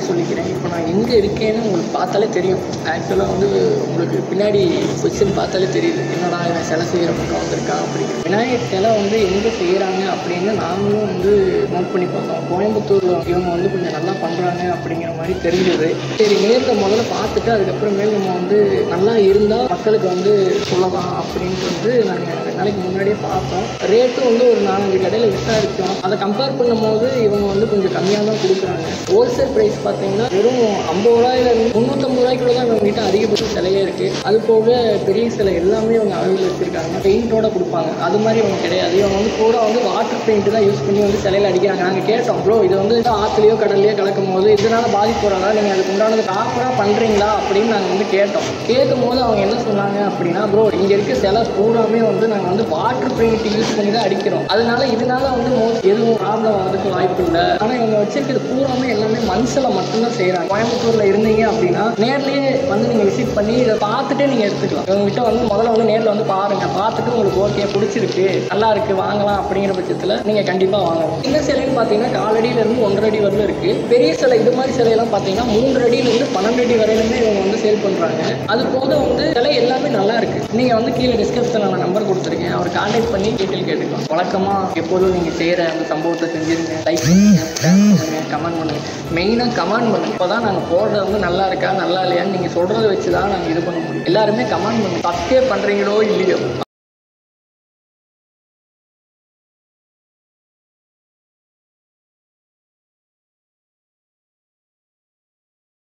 சொல்லிக்கிறேன் இப்போ நான் எங்கே இருக்கேன்னு உங்களுக்கு பார்த்தாலே தெரியும் ஆக்சுவலாக வந்து உங்களுக்கு பின்னாடி கொஸ்டின் பார்த்தாலே தெரியுது என்னடா இவன் சிலை செய்கிற பக்கம் வந்திருக்கான் அப்படிங்கிற விநாயகர் சிலை வந்து எங்கே செய்கிறாங்க அப்படின்னு நாங்களும் வந்து நோட் பண்ணி பார்த்தோம் கோயம்புத்தூரில் இவங்க வந்து கொஞ்சம் நல்லா பண்ணுறாங்க அப்படிங்கிற மாதிரி தெரிஞ்சது சரி நேரில் முதல்ல பார்த்துட்டு அதுக்கப்புறமேல் நம்ம வந்து நல்லா இருந்தால் மக்களுக்கு வந்து சொல்லலாம் அப்படின்ட்டு வந்து நாங்கள் ரெண்டு நாளைக்கு முன்னாடியே பார்த்தோம் ரேட்டும் வந்து ஒரு நாலஞ்சு கடையில் விசாரித்தோம் அதை கம்பேர் பண்ணும்போது இவங்க வந்து கொஞ்சம் கம்மியாக தான் கொடுக்குறாங்க ஹோல்சேல் ப்ரைஸ் பார்த்தீங்கன்னா வெறும் ஐம்பது ரூபாயிலிருந்து முந்நூற்றம்பது ரூபாய்க்குள்ள தான் இவங்க கிட்ட அதிகபட்ச சிலையே இருக்குது அது போக பெரிய சிலை எல்லாமே இவங்க அவைலபிள் வச்சுருக்காங்க பெயிண்டோட கொடுப்பாங்க அது மாதிரி இவங்க கிடையாது இவங்க வந்து கூட வந்து வாட்டர் பெயிண்ட் தான் யூஸ் பண்ணி வந்து சிலையில் அடிக்கிறாங்க நாங்கள் கேட்டோம் ப்ரோ இது வந்து ஆற்றுலையோ கடல்லையோ கலக்கும் போது இதனால பாதிப்பு வராதா நீங்கள் அதுக்கு உண்டானது ப்ராப்பராக பண்ணுறீங்களா அப்படின்னு நாங்கள் வந்து கேட்டோம் கேட்கும் போது அவங்க என்ன சொன்னாங்க அப்படின்னா ப்ரோ இங்கே இருக்க சிலை பூராமே வந்து நாங்கள் வந்து வாட்டர் பெயிண்ட் யூஸ் பண்ணி தான் அடிக்கிறோம் அதனால இதனால வந்து மோஸ்ட் எதுவும் ப்ராப்ளம் வரதுக்கு வாய்ப்பு இல்லை ஆனால் இவங்க வச்சிருக்கிறது பூராமே எல்லாமே மனுஷில் மட்டும்தான் செய்கிறாங்க கோயம்புத்தூரில் இருந்தீங்க அப்படின்னா நேர்லயே வந்து நீங்கள் விசிட் பண்ணி இதை பார்த்துட்டே நீங்கள் எடுத்துக்கலாம் இவங்க கிட்ட வந்து முதல்ல வந்து நேரில் வந்து பாருங்க பார்த்துட்டு உங்களுக்கு ஓகே பிடிச்சிருக்கு நல்லா இருக்கு வாங்கலாம் அப்படிங்கிற பட்சத்தில் நீங்கள் கண்டிப்பாக வாங்கலாம் இந்த சிலைன்னு பார்த்தீங்கன்னா காலடியில இருந்து ஒன்றரை அடி வரலும் இருக்கு பெரிய சிலை இது மாதிரி சிலையெல்லாம் பார்த்தீங்கன்னா மூன்று அடியிலிருந்து பன்னெண்டு அடி வரையிலுமே இவங்க வந்து சேல் பண்ணுறாங்க அது போக வந்து சிலை எல்லாமே நல்லா இருக்கு நீங்கள் வந்து கீழே டிஸ்கிரிப்ஷனில் நான் நம்பர் கொடுத்துருக்கேன் அவர் கான்டாக்ட் பண்ணி டீட்டெயில் கேட்டுக்கலாம் வழக்கமாக எப்போதும் நீங்கள் செய்கிற அந்த சம்பவத்தை செஞ்சிருங்க லைக் பண்ணுங்க கமெண்ட் பண்ணுங்க மெயினாக கமெண்ட் பண்ணுங்க இப்போ தான் நாங்கள் போடுறது வந்து நல்லா இருக்கா நல்லா இல்லையான்னு நீங்கள் சொல்கிறத வச்சு தான் நாங்கள் இது பண்ண முடியும் எல்லாருமே கமெண்ட் பண்ணுங்க சப்ஸ்கிரைப் பண்ணுறீங்களோ இல்லையோ